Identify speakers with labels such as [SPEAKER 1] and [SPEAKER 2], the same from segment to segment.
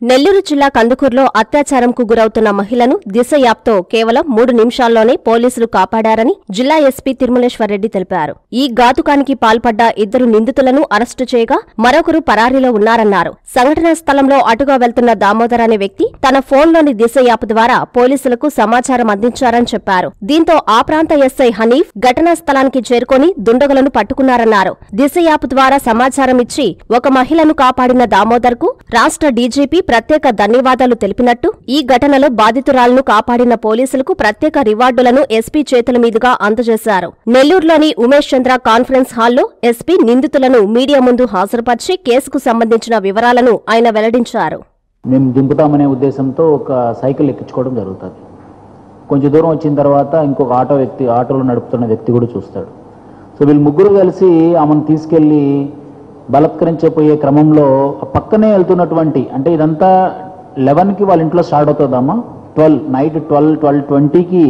[SPEAKER 1] నెల్లూరు జిల్లా కందుకూరులో అత్యాచారంకు గురవుతున్న మహిళను దిశ యాప్తో కేవలం మూడు నిమిషాల్లోనే పోలీసులు కాపాడారని జిల్లా ఎస్పీ తిరుమలేశ్వరరెడ్డి తెలిపారు ఈ ఘాతుకానికి పాల్పడ్డ ఇద్దరు నిందితులను అరెస్టు చేయగా మరొకరు పరారీలో ఉన్నారన్నారు సంఘటనా స్థలంలో అటుగా వెళ్తున్న దామోదర్ అనే వ్యక్తి తన ఫోన్లోని దిశ యాప్ ద్వారా పోలీసులకు సమాచారం అందించారని చెప్పారు దీంతో ఆ ప్రాంత ఎస్ఐ హనీఫ్ ఘటనా స్థలానికి చేరుకొని దుండగులను పట్టుకున్నారన్నారు దిశ యాప్ ద్వారా సమాచారం ఇచ్చి ఒక మహిళను కాపాడిన దామోదర్ కు రాష్ట్ర డీజీపీ ప్రత్యేక ధన్యవాదాలు తెలిపినట్టు ఈ ఘటనలో బాధితురాలను కాపాడిన పోలీసులకు ప్రత్యేక రివార్డులను ఎస్పీ చేతుల మీదుగా అందజేశారు నెల్లూరులోని ఉమేష్ చంద్ర కాన్ఫరెన్స్ హాల్లో ఎస్పీ నిందితులను మీడియా ముందు హాజరుపర్చి కేసుకు సంబంధించిన వివరాలను ఆయన వెల్లడించారు
[SPEAKER 2] మేము దింపుతామనే ఉద్దేశంతో ఒక సైకిల్ ఎక్కించుకోవడం జరుగుతుంది కొంచెం దూరం వచ్చిన తర్వాత ఇంకొక ఆటో వ్యక్తి ఆటోలో నడుపుతున్న వ్యక్తి కూడా చూస్తాడు సో వీళ్ళు ముగ్గురు కలిసి ఆమెను తీసుకెళ్ళి బలత్కరించబోయే క్రమంలో ఆ పక్కనే వెళ్తున్నటువంటి అంటే ఇదంతా లెవెన్కి వాళ్ళ ఇంట్లో స్టార్ట్ అవుతుందమ్మా ట్వెల్వ్ నైట్ ట్వెల్వ్ ట్వెల్వ్ ట్వంటీకి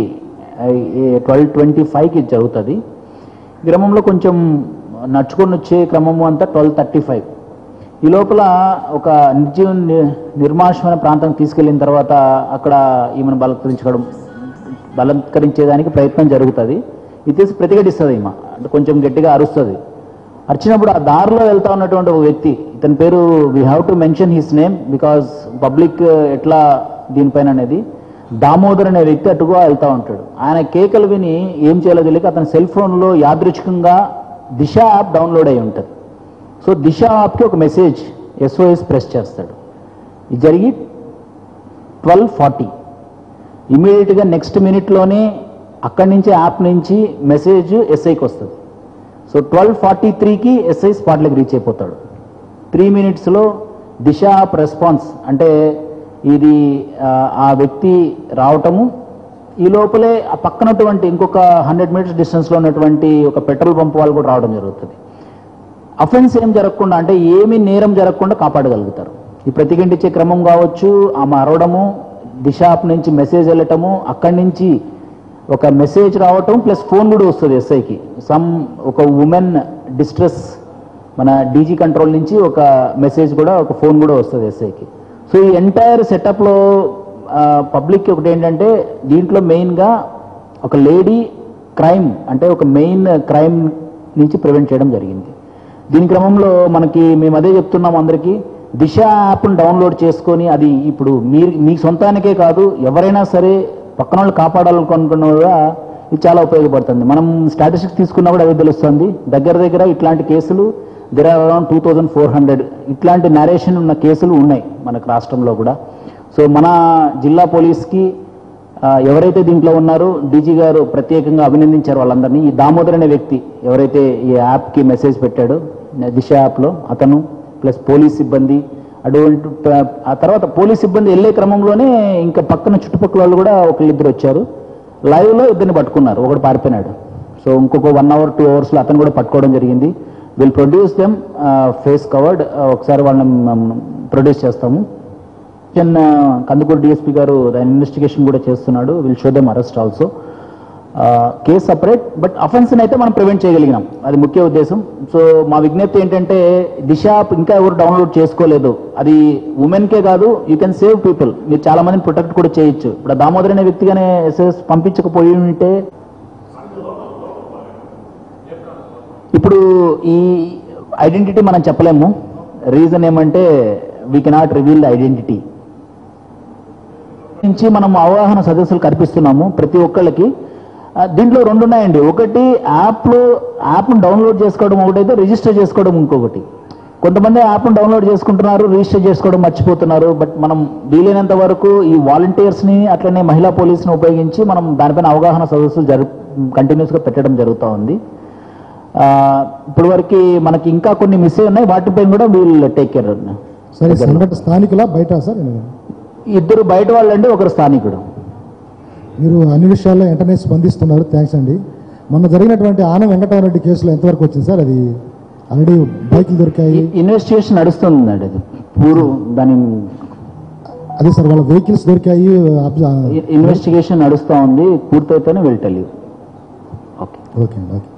[SPEAKER 2] ట్వెల్వ్ ట్వంటీ ఫైవ్కి జరుగుతుంది ఈ క్రమంలో కొంచెం నడుచుకొని వచ్చే క్రమము అంతా ట్వెల్వ్ థర్టీ ఫైవ్ ఈ లోపల ఒక నిర్జీవ ని- నిర్మానుషమైన ప్రాంతం తీసుకెళ్లిన తర్వాత అక్కడ ఈమెను బలత్కరించడం బలత్కరించేదానికి ప్రయత్నం జరుగుతుంది ఇది తీసి ప్రతిఘటిస్తుంది ఈమె అంటే కొంచెం గట్టిగా అరుస్తుంది అరిచినప్పుడు ఆ దారిలో వెళ్తా ఉన్నటువంటి ఒక వ్యక్తి ఇతని పేరు we have to mention his name because public ఎట్లా దీనిపైన అనేది దామోదర్ అనే వ్యక్తి అటుగా వెళ్తా ఉంటాడు ఆయన కేకలు విని ఏం చేయాలో తెలియక అతని సెల్ ఫోన్లో యాదృచ్ఛికంగా దిశ యాప్ డౌన్లోడ్ అయి ఉంటుంది సో దిశ యాప్కి ఒక మెసేజ్ ఎస్ఓఎస్ ప్రెస్ చేస్తాడు ఇది జరిగి ట్వెల్వ్ ఫార్టీ ఇమీడియట్గా నెక్స్ట్ మినిట్లోనే అక్కడి నుంచి యాప్ నుంచి మెసేజ్ ఎస్ఐకి వస్తుంది సో ట్వెల్వ్ ఫార్టీ త్రీకి ఎస్ఐ స్పాట్లోకి రీచ్ అయిపోతాడు త్రీ మినిట్స్లో దిశ యాప్ రెస్పాన్స్ అంటే ఇది ఆ, ఆ వ్యక్తి రావటము ఈ లోపలే ఆ పక్కనటువంటి ఇంకొక హండ్రెడ్ మీటర్స్ డిస్టెన్స్లో ఉన్నటువంటి ఒక పెట్రోల్ పంప్ వాళ్ళు కూడా రావడం జరుగుతుంది అఫెన్స్ ఏం జరగకుండా అంటే ఏమీ నేరం జరగకుండా కాపాడగలుగుతారు ఈ ప్రతిఘటించే క్రమం కావచ్చు ఆమె అరవడము దిశ యాప్ నుంచి మెసేజ్ వెళ్ళటము అక్కడి నుంచి ఒక మెసేజ్ రావటం ప్లస్ ఫోన్ కూడా వస్తుంది ఎస్ఐకి సమ్ ఒక ఉమెన్ డిస్ట్రెస్ మన డీజీ కంట్రోల్ నుంచి ఒక మెసేజ్ కూడా ఒక ఫోన్ కూడా వస్తుంది ఎస్ఐకి సో ఈ ఎంటైర్ సెటప్లో పబ్లిక్ ఒకటి ఏంటంటే దీంట్లో మెయిన్గా ఒక లేడీ క్రైమ్ అంటే ఒక మెయిన్ క్రైమ్ నుంచి ప్రివెంట్ చేయడం జరిగింది దీని క్రమంలో మనకి మేము అదే చెప్తున్నాం అందరికీ దిశ యాప్ను డౌన్లోడ్ చేసుకొని అది ఇప్పుడు మీరు మీ సొంతానికే కాదు ఎవరైనా సరే పక్కన వాళ్ళు కాపాడాలనుకున్న కూడా ఇది చాలా ఉపయోగపడుతుంది మనం స్టాటిస్టిక్స్ తీసుకున్నా కూడా అదే తెలుస్తుంది దగ్గర దగ్గర ఇట్లాంటి కేసులు there are around two thousand four hundred ఇట్లాంటి నరేషన్ ఉన్న కేసులు ఉన్నాయి మనకు రాష్ట్రంలో కూడా సో మన జిల్లా పోలీస్కి ఆ, ఎవరైతే దీంట్లో ఉన్నారో డీజీ గారు ప్రత్యేకంగా అభినందించారు వాళ్ళందరినీ ఈ దామోదర్ అనే వ్యక్తి ఎవరైతే ఈ యాప్కి మెసేజ్ పెట్టాడో దిశ యాప్లో అతను ప్లస్ పోలీస్ సిబ్బంది అటువంటి ప- ఆ తర్వాత పోలీస్ సిబ్బంది వెళ్ళే క్రమంలోనే ఇంకా పక్కన చుట్టుపక్కల వాళ్ళు కూడా ఒకళ్ళిద్దరు వచ్చారు లైవ్లో ఇద్దరిని పట్టుకున్నారు ఒకడు పారిపోయినాడు సో ఇంకొక వన్ అవర్ టూ అవర్స్లో అతను కూడా పట్టుకోవడం జరిగింది will produce them face covered ఒకసారి వాళ్ళని ప్రొడ్యూస్ చేస్తాము దెన్ కందుకూరు డిఎస్పీ గారు దాని ఇన్వెస్టిగేషన్ కూడా చేస్తున్నాడు will show them arrest also case separate but offence అయితే మనం ప్రివెంట్ చేయగలిగినాం అది ముఖ్య ఉద్దేశం సో మా విజ్ఞప్తి ఏంటంటే దిశ యాప్ ఇంకా ఎవరు డౌన్లోడ్ చేసుకోలేదు అది ఉమెన్కే కాదు యూ కెన్ సేవ్ పీపుల్ మీరు చాలా మందిని ప్రొటెక్ట్ కూడా చేయొచ్చు ఇప్పుడు ఆ దామోదర్ అనే వ్యక్తిగానే ఎస్ఎస్ పంపించకపోయి ఉంటే ఇప్పుడు ఈ ఐడెంటిటీ మనం చెప్పలేము రీజన్ ఏమంటే we cannot reveal the identity నుంచి మనం అవగాహన సదస్సులు కల్పిస్తున్నాము ప్రతి ఒక్కళ్ళకి ఆ, దీంట్లో రెండు ఉన్నాయండి ఒకటి యాప్లో యాప్ను డౌన్లోడ్ చేసుకోవడం ఒకటైతే రిజిస్టర్ చేసుకోవడం ఇంకొకటి కొంతమంది యాప్ను డౌన్లోడ్ చేసుకుంటున్నారు రిజిస్టర్ చేసుకోవడం మర్చిపోతున్నారు బట్ మనం వీలైనంత వరకు ఈ వాలంటీర్స్ని అట్లనే మహిళా పోలీసుని ఉపయోగించి మనం దానిపైన అవగాహన సదస్సులు జరు కంటిన్యూస్గా పెట్టడం జరుగుతూ ఉంది ఆ, ఇప్పటి వరకు మనకి ఇంకా కొన్ని మిస్ అయి ఉన్నాయి వాటిపైన కూడా వీల్ టేక్ కేర్
[SPEAKER 3] సరే సంఘటన స్థానికులా బయట సార్
[SPEAKER 2] ఇద్దరు బయట వాళ్ళండి ఒకరు స్థానికుడు
[SPEAKER 3] మీరు అన్ని విషయాల్లో వెంటనే స్పందిస్తున్నారు థ్యాంక్స్ అండి మొన్న జరిగినటువంటి ఆనం వెంకటరామరెడ్డి కేసులో ఎంతవరకు వచ్చింది సార్ అది ఆల్రెడీ బైకులు దొరికాయి
[SPEAKER 2] ఇన్వెస్టిగేషన్ నడుస్తుందండి అది పూర్వ దాని
[SPEAKER 3] అదే సార్ వాళ్ళ వెహికల్స్ దొరికాయి అబ్-
[SPEAKER 2] ఇన్వెస్టిగేషన్ నడుస్తూ ఉంది పూర్తయితేనే will tell you okay
[SPEAKER 3] okay అండి ఓకే